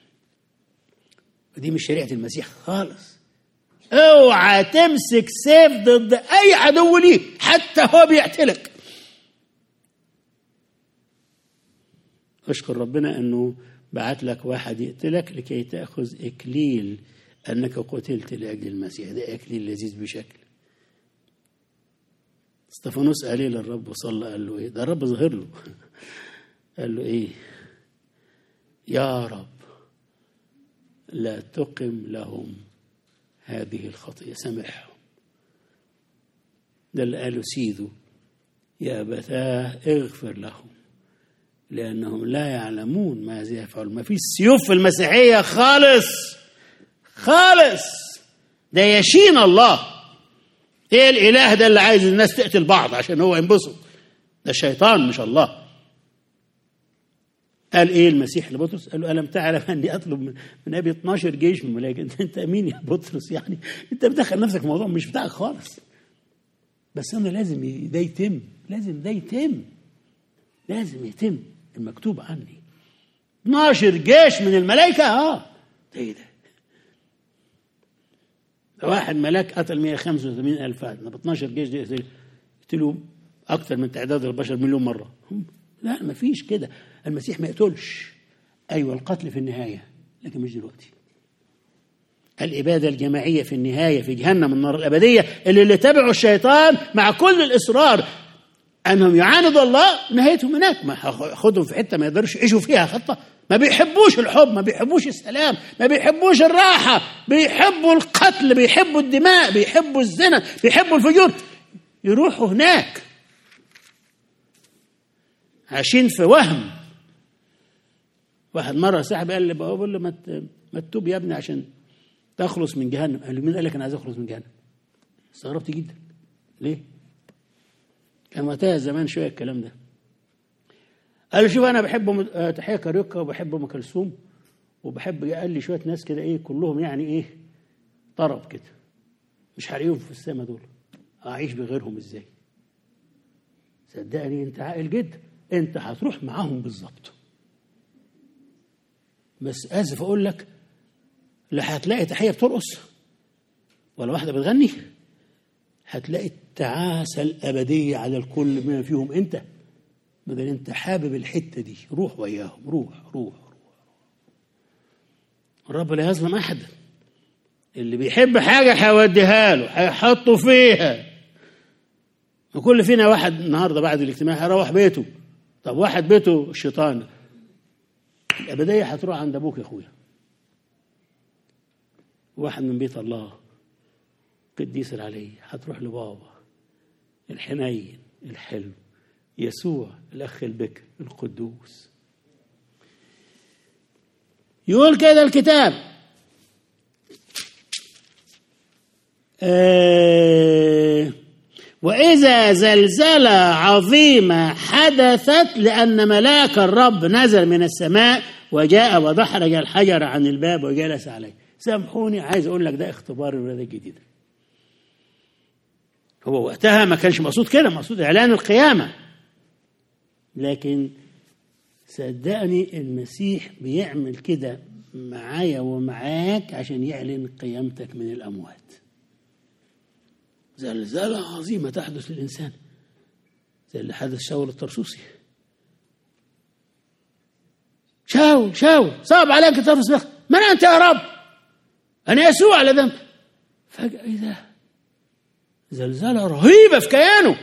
ودي مش شريعه المسيح خالص اوعى تمسك سيف ضد اي عدو ليك حتى هو بيقتلك اشكر ربنا انه بعت لك واحد يقتلك لكي تاخذ اكليل انك قتلت لاجل المسيح ده اكليل لذيذ بشكل استفانوس قال ايه للرب وصلى قال له ايه ده الرب ظهر له قال له ايه يا رب لا تقم لهم هذه الخطية سامحهم ده اللي قاله سيدو يا أبتاه اغفر لهم لأنهم لا يعلمون ماذا يفعلون ما فيش سيوف في المسيحية خالص خالص ده يشين الله ايه الاله ده اللي عايز الناس تقتل بعض عشان هو ينبسط ده الشيطان مش الله قال ايه المسيح لبطرس؟ قال له الم تعلم اني اطلب من, من ابي 12 جيش من الملائكه انت انت مين يا بطرس يعني؟ انت بتدخل نفسك في موضوع مش بتاعك خالص. بس انا لازم ده يتم، لازم ده يتم. لازم يتم المكتوب عني. 12 جيش من الملائكة اه ده ايه ده ده واحد ملاك قتل 185 ألف ب 12 جيش دي قتلوا أكثر من تعداد البشر مليون مرة لا ما فيش كده المسيح ما يقتلش أيوة القتل في النهاية لكن مش دلوقتي الإبادة الجماعية في النهاية في جهنم النار الأبدية اللي, اللي تبعوا الشيطان مع كل الإصرار أنهم يعاندوا الله نهايتهم هناك ما خدهم في حتة ما يقدرش يعيشوا فيها خطة ما بيحبوش الحب ما بيحبوش السلام ما بيحبوش الراحة بيحبوا القتل بيحبوا الدماء بيحبوا الزنا بيحبوا الفجور يروحوا هناك عايشين في وهم واحد مرة صاحبي قال لي بقول له ما تتوب يا ابني عشان تخلص من جهنم قال له مين قال لك انا عايز اخلص من جهنم استغربت جدا ليه كان وقتها زمان شويه الكلام ده قال له شوف انا بحب تحيه كاريوكا وبحب ام كلثوم وبحب قال لي شويه ناس كده ايه كلهم يعني ايه طرب كده مش هلاقيهم في السما دول اعيش بغيرهم ازاي صدقني انت عاقل جدا انت هتروح معاهم بالظبط بس اسف اقول لك لا هتلاقي تحيه بترقص ولا واحده بتغني هتلاقي التعاسه الابديه على الكل بما فيهم انت بدل انت حابب الحته دي روح وياهم روح روح روح الرب لا يظلم احدا اللي بيحب حاجه هيوديها له هيحطه فيها وكل فينا واحد النهارده بعد الاجتماع هيروح بيته طب واحد بيته الشيطان الابديه هتروح عند ابوك يا اخويا واحد من بيت الله قديس العلي هتروح لبابا الحنين الحلو يسوع الأخ البكر القدوس يقول كده الكتاب آه وإذا زلزلة عظيمة حدثت لأن ملاك الرب نزل من السماء وجاء ودحرج الحجر عن الباب وجلس عليه سامحوني عايز أقول لك ده اختبار الولادة الجديدة هو وقتها ما كانش مقصود كده مقصود إعلان القيامة لكن صدقني المسيح بيعمل كده معايا ومعاك عشان يعلن قيامتك من الأموات زلزلة عظيمة تحدث للإنسان زي اللي حدث شاول الطرسوسي شاول شاول صعب عليك ترسخ من أنت يا رب أنا يسوع لدم فجأة إيه ده زلزلة رهيبة في كيانه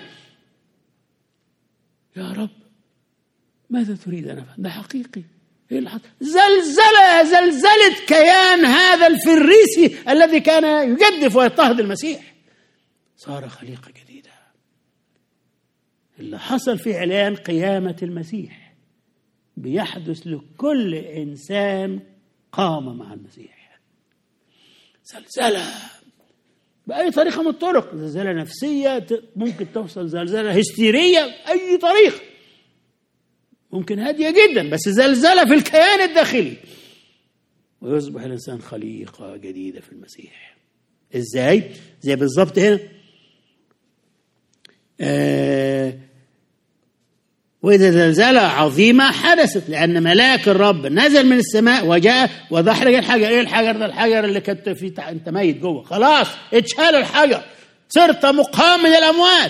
يا رب ماذا تريد أن أفعل ده حقيقي إيه اللي حصل زلزلة زلزلة كيان هذا الفريسي الذي كان يجدف ويضطهد المسيح صار خليقة جديدة اللي حصل في إعلان قيامة المسيح بيحدث لكل إنسان قام مع المسيح زلزلة بأي طريقة من الطرق زلزلة نفسية ممكن توصل زلزلة هستيرية أي طريقة ممكن هادية جدا بس زلزلة في الكيان الداخلي ويصبح الإنسان خليقة جديدة في المسيح إزاي؟ زي بالظبط هنا آه وإذا زلزلة عظيمة حدثت لأن ملاك الرب نزل من السماء وجاء ودحرج الحجر إيه الحجر ده الحجر اللي كنت فيه تح... أنت ميت جوه خلاص اتشال الحجر صرت مقام من الأموات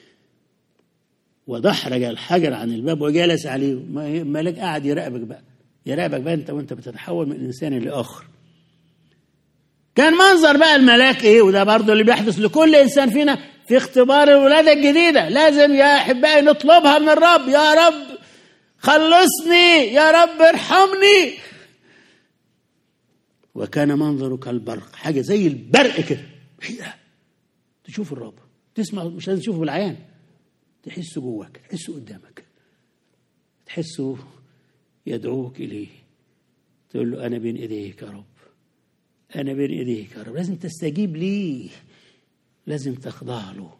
ودحرج الحجر عن الباب وجلس عليه الملاك قاعد يراقبك بقى يراقبك بقى أنت وأنت بتتحول من إنسان لآخر كان منظر بقى الملاك ايه وده برضه اللي بيحدث لكل انسان فينا في اختبار الولاده الجديده لازم يا احبائي نطلبها من الرب يا رب خلصني يا رب ارحمني وكان منظره كالبرق حاجه زي البرق كده ايه ده تشوف الرب تسمع مش لازم تشوفه بالعيان تحسه جواك تحسه قدامك تحسه يدعوك اليه تقول له انا بين ايديك يا رب أنا بين إيديك يا رب لازم تستجيب ليه لازم تخضع له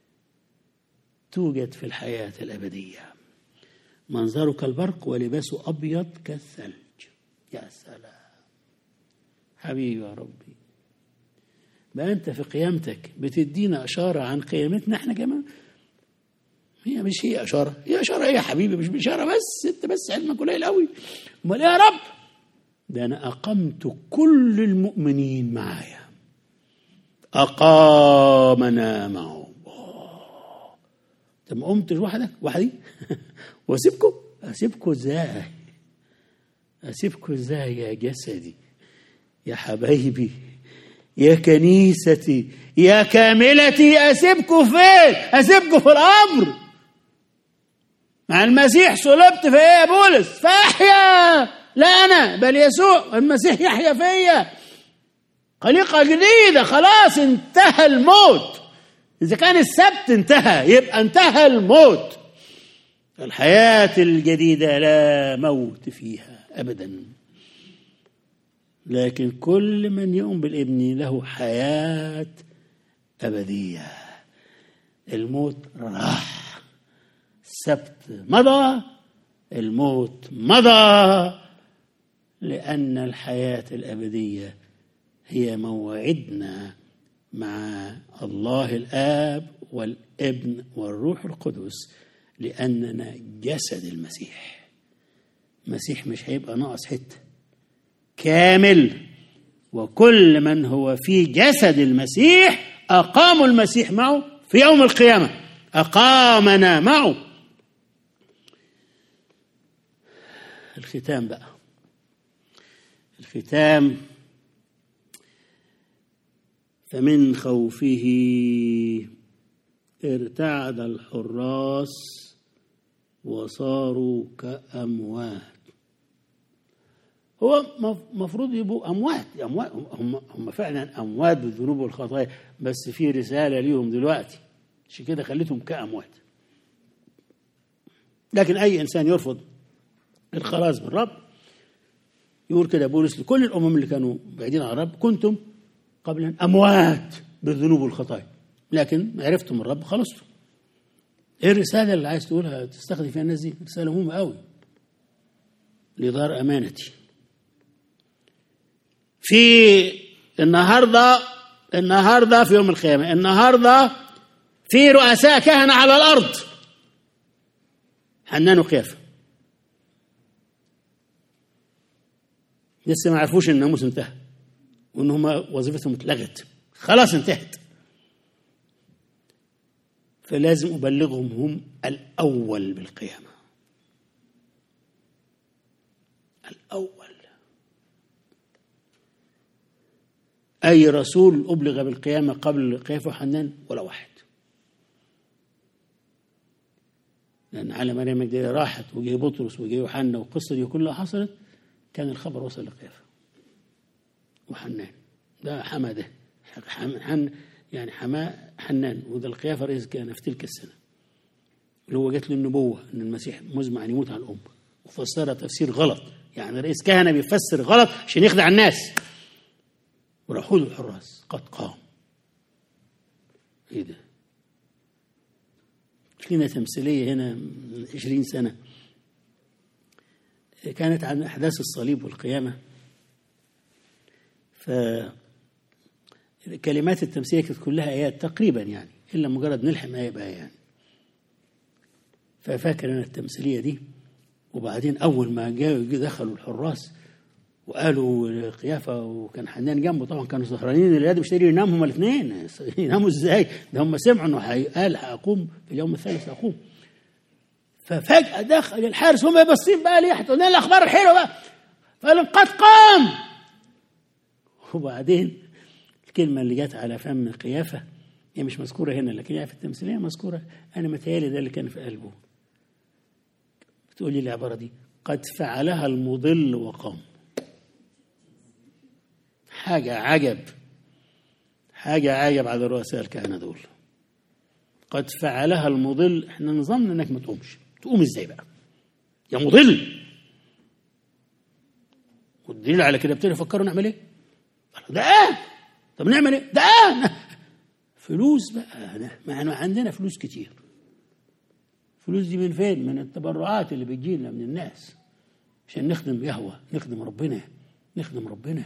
توجد في الحياة الأبدية منظره كالبرق ولباسه أبيض كالثلج يا سلام حبيبي يا ربي بقى أنت في قيامتك بتدينا إشارة عن قيامتنا إحنا كمان هي مش هي اشاره هي اشاره ايه يا حبيبي مش اشاره بس انت بس علمك قليل قوي امال ايه يا رب ده انا اقمت كل المؤمنين معايا اقامنا معه طب ما قمتش وحدك وحدي واسيبكم اسيبكم ازاي اسيبكم ازاي يا جسدي يا حبايبي يا كنيستي يا كاملتي اسيبكم فين اسيبكم في الامر مع المسيح صلبت في ايه يا بولس فاحيا لا انا بل يسوع المسيح يحيا فيا خليقه جديده خلاص انتهى الموت اذا كان السبت انتهى يبقى انتهى الموت الحياه الجديده لا موت فيها ابدا لكن كل من يؤمن بالابن له حياه ابديه الموت راح السبت مضى الموت مضى لان الحياه الابديه هي موعدنا مع الله الاب والابن والروح القدس لاننا جسد المسيح المسيح مش هيبقى ناقص حته كامل وكل من هو في جسد المسيح اقاموا المسيح معه في يوم القيامه اقامنا معه الختام بقى الختام فمن خوفه ارتعد الحراس وصاروا كأموات هو مفروض يبقوا أموات أموات هم, هم فعلا أموات بالذنوب والخطايا بس في رسالة ليهم دلوقتي عشان كده خليتهم كأموات لكن أي إنسان يرفض الخلاص بالرب يقول كده بولس لكل الأمم اللي كانوا بعيدين عن الرب كنتم قبلا أموات بالذنوب والخطايا لكن عرفتم الرب خلصتم ايه الرسالة اللي عايز تقولها تستخدم فيها الناس دي رسالة مهمة قوي لدار أمانتي في النهاردة النهاردة في يوم القيامة النهاردة في رؤساء كهنة على الأرض حنان وقيافة لسه ما عرفوش ان الناموس انتهى وان هم وظيفتهم اتلغت خلاص انتهت فلازم ابلغهم هم الاول بالقيامه الاول اي رسول ابلغ بالقيامه قبل قيافه وحنان ولا واحد لان على مريم المجدليه راحت وجه بطرس وجه يوحنا والقصه دي كلها حصلت كان الخبر وصل لقيافه وحنان ده حماده حن يعني حماء حنان وده القيافه رئيس كان في تلك السنه اللي هو جات له النبوه ان المسيح مزمع ان يموت على الامه وفسرها تفسير غلط يعني رئيس كهنه بيفسر غلط عشان يخدع الناس وراحوا له الحراس قد قام ايه ده لنا تمثيليه هنا من 20 سنه كانت عن احداث الصليب والقيامه ف كلمات التمثيليه كانت كلها ايات تقريبا يعني الا مجرد نلحم ايه بايه يعني ففاكر انا التمثيليه دي وبعدين اول ما جاء دخلوا الحراس وقالوا قيافة وكان حنان جنبه طبعا كانوا سهرانين الولاد مش قادرين يناموا هما الاثنين يناموا ازاي؟ ده هم سمعوا انه قال هقوم في اليوم الثالث اقوم ففجأة دخل الحارس هم باصين بقى ليه قلنا الأخبار الحلوة بقى فقال قد قام وبعدين الكلمة اللي جت على فم قيافة هي مش مذكورة هنا لكن هي في التمثيلية مذكورة أنا متهيألي ده اللي كان في قلبه بتقول لي العبارة دي قد فعلها المضل وقام حاجة عجب حاجة عجب على رؤساء الكهنة دول قد فعلها المضل احنا نظن انك ما تقومش تقوم ازاي بقى يا مضل والدليل على كده ابتدوا يفكروا نعمل ايه ده ايه طب نعمل ايه ده ايه فلوس بقى ما عندنا فلوس كتير فلوس دي من فين من التبرعات اللي بتجينا من الناس عشان نخدم يهوى نخدم ربنا نخدم ربنا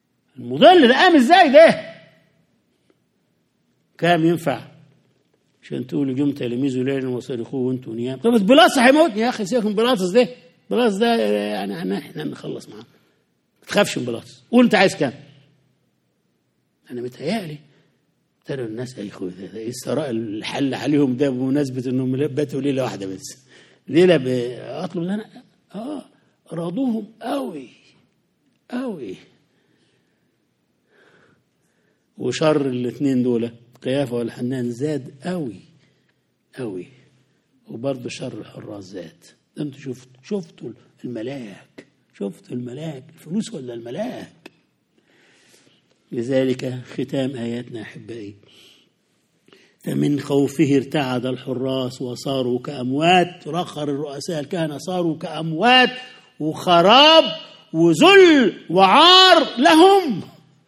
المضل ده قام ازاي ده كام ينفع عشان تقولوا جم تلاميذه ليلا وصرخوه وانتوا نيام طب بيلاطس هيموتني يا اخي سيبك من بيلاطس ده بيلاطس ده يعني احنا نخلص معاه ما تخافش من بيلاطس قول انت عايز كام انا متهيألي ابتدوا الناس يا اخوي ده ايه الثراء اللي حل عليهم ده بمناسبه انهم باتوا ليله واحده بس ليله ب... اطلب انا اه راضوهم قوي قوي وشر الاثنين دول قيافه والحنان زاد قوي قوي وبرضه شر الحراس زاد ده انتوا شفتوا شفتوا الملاك شفتوا الملاك الفلوس ولا الملاك لذلك ختام آياتنا أحبائي فمن خوفه ارتعد الحراس وصاروا كأموات رخر الرؤساء الكهنة صاروا كأموات وخراب وذل وعار لهم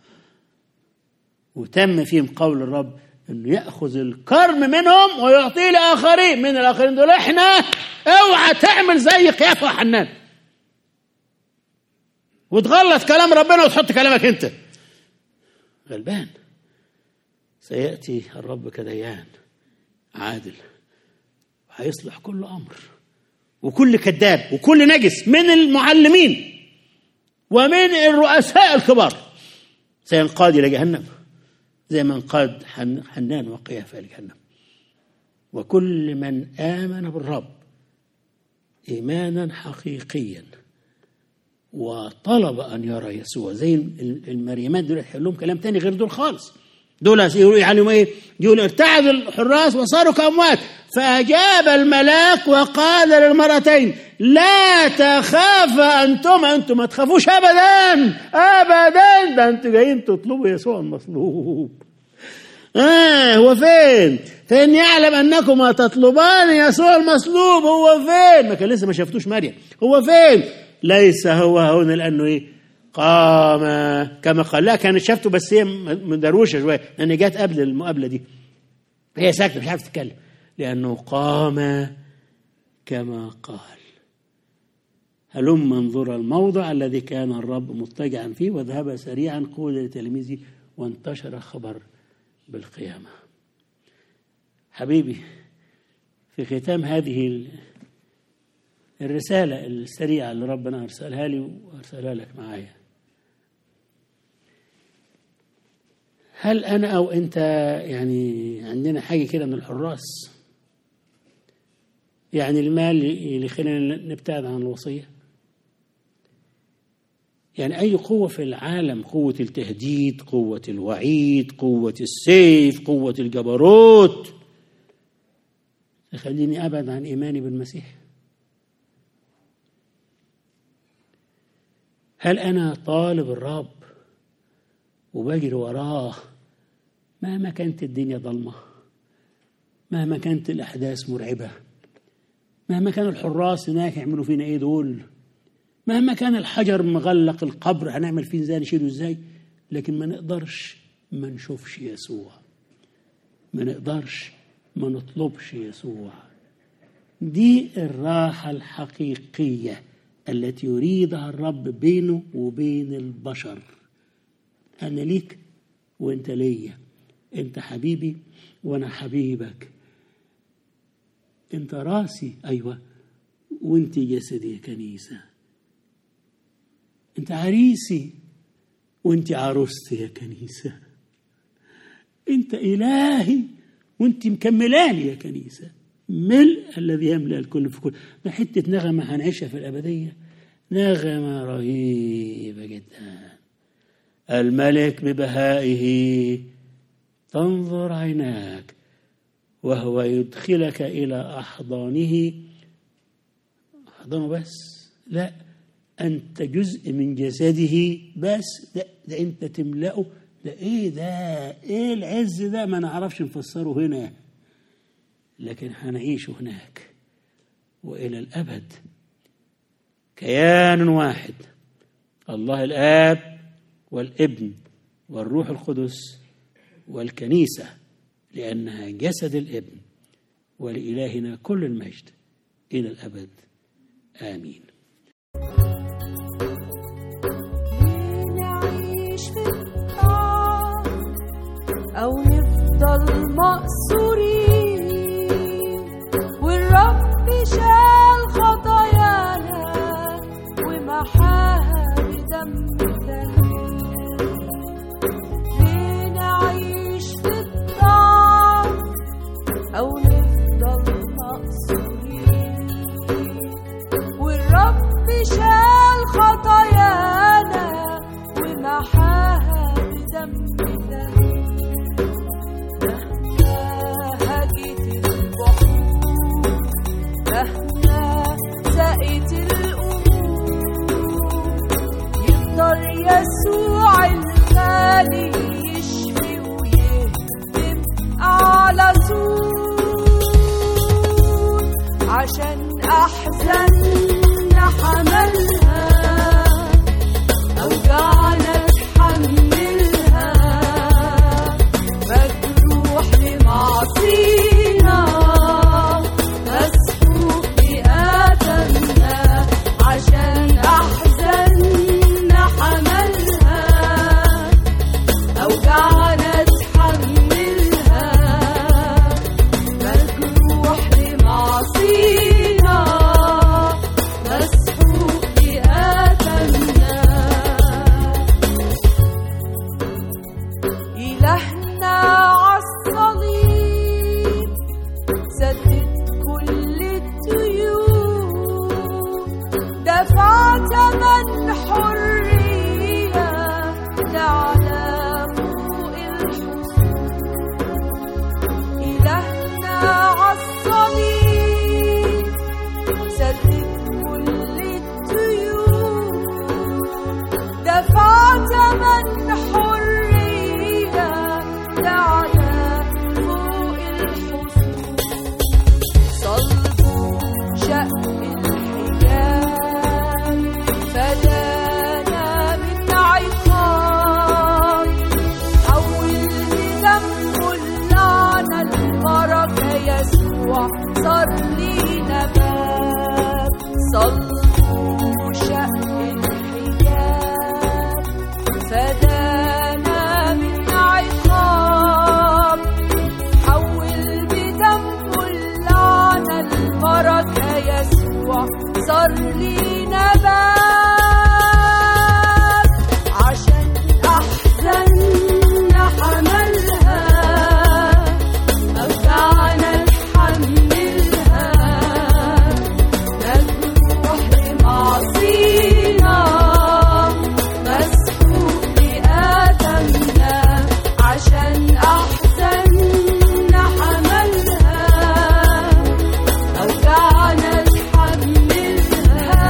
وتم فيهم قول الرب انه ياخذ الكرم منهم ويعطيه لاخرين من الاخرين دول احنا اوعى تعمل زي قيافه وحنان وتغلط كلام ربنا وتحط كلامك انت غلبان سيأتي الرب كديان عادل هيصلح كل أمر وكل كذاب وكل نجس من المعلمين ومن الرؤساء الكبار سينقاد إلى جهنم زي ما انقاد حنان وقيافة إلى جهنم وكل من آمن بالرب إيمانا حقيقيا وطلب ان يرى يسوع زي المريمات دول يحل لهم كلام تاني غير دول خالص دول يقولوا يعني ايه يقول ارتعد الحراس وصاروا كاموات فاجاب الملاك وقال للمرأتين لا تخافا انتما انتم ما تخافوش ابدا ابدا ده انتوا جايين تطلبوا يسوع المصلوب اه هو فين؟ فإن يعلم أنكما تطلبان يسوع المصلوب هو فين؟ ما كان لسه ما شفتوش مريم هو فين؟ ليس هو هنا لانه ايه قام كما قال لا كانت شافته بس هي مدروشه شويه لان جت قبل المقابله دي هي ساكته مش عارفه تتكلم لانه قام كما قال هلم انظر الموضع الذي كان الرب مضطجعا فيه وذهب سريعا قول لتلاميذه وانتشر خبر بالقيامه حبيبي في ختام هذه الرسالة السريعة اللي ربنا أرسلها لي وأرسلها لك معايا هل أنا أو أنت يعني عندنا حاجة كده من الحراس يعني المال اللي يخلينا نبتعد عن الوصية يعني أي قوة في العالم قوة التهديد قوة الوعيد قوة السيف قوة الجبروت تخليني أبعد عن إيماني بالمسيح هل أنا طالب الرب وبجري وراه مهما كانت الدنيا ضلمة مهما كانت الأحداث مرعبة مهما كان الحراس هناك يعملوا فينا إيه دول مهما كان الحجر مغلق القبر هنعمل فيه ازاي نشيله ازاي لكن ما نقدرش ما نشوفش يسوع ما نقدرش ما نطلبش يسوع دي الراحة الحقيقية التي يريدها الرب بينه وبين البشر أنا ليك وأنت ليا أنت حبيبي وأنا حبيبك أنت راسي أيوة وأنت جسدي يا كنيسة أنت عريسي وأنت عروستي يا كنيسة أنت إلهي وأنت مكملاني يا كنيسة ملء الذي يملأ الكل في كل ده حتة نغمة هنعيشها في الأبدية نغمة رهيبة جدا الملك ببهائه تنظر عيناك وهو يدخلك إلى أحضانه أحضانه بس لا أنت جزء من جسده بس ده, ده أنت تملأه ده إيه ده إيه العز ده ما نعرفش نفسره هنا لكن هنعيش هناك والى الابد كيان واحد الله الاب والابن والروح القدس والكنيسه لانها جسد الابن ولالهنا كل المجد الى الابد امين نعيش في الطعم أو نفضل مقصورين يسوع الغالي يشفي ويهدم أعلى سور عشان أحزن حملها أوجعنا تحملها مجروح لمعصينا مسحوق بآثامنا عشان أحزننا حملها أوجعنا تحملها مجروح لمعصينا مسحوق بآثامنا إلهنا عالصليب سدد كل الديون دفع ثمن حرية تعلى فوق الحصون إلهنا عالصليب سدد كل الديون دفع ثمن حرية تعلى فوق الحصون صلبوا شق الحجاب فدانا من عقاب حول بدمه اللعنة البركة يسوع صار لينا باب صلبوا شق الحجاب فدانا من عقاب حول بدمه اللعنة البركة يسوع صار لينا باب عشان أحزننا حملها أوجعنا نحملها مجروح لمعصينا مسحوق بآدمنا عشان أحزننا حملها أوجعنا نحملها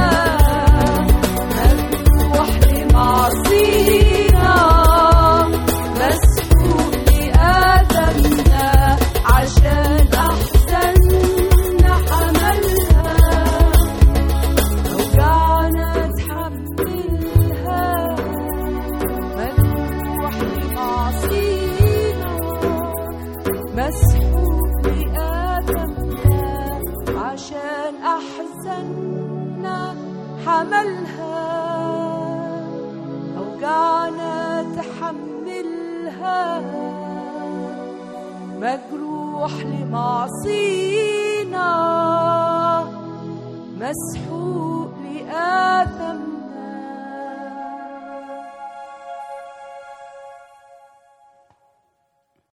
مجروح لمعصينا مسحوق بآدمنا عشان أحزننا حملها أوجعنا تحملها مجروح لمعصينا مسحوق لآدمنا عشان أحزننا حملها أوجعنا تحملها مجروح لمعصينا مسحوق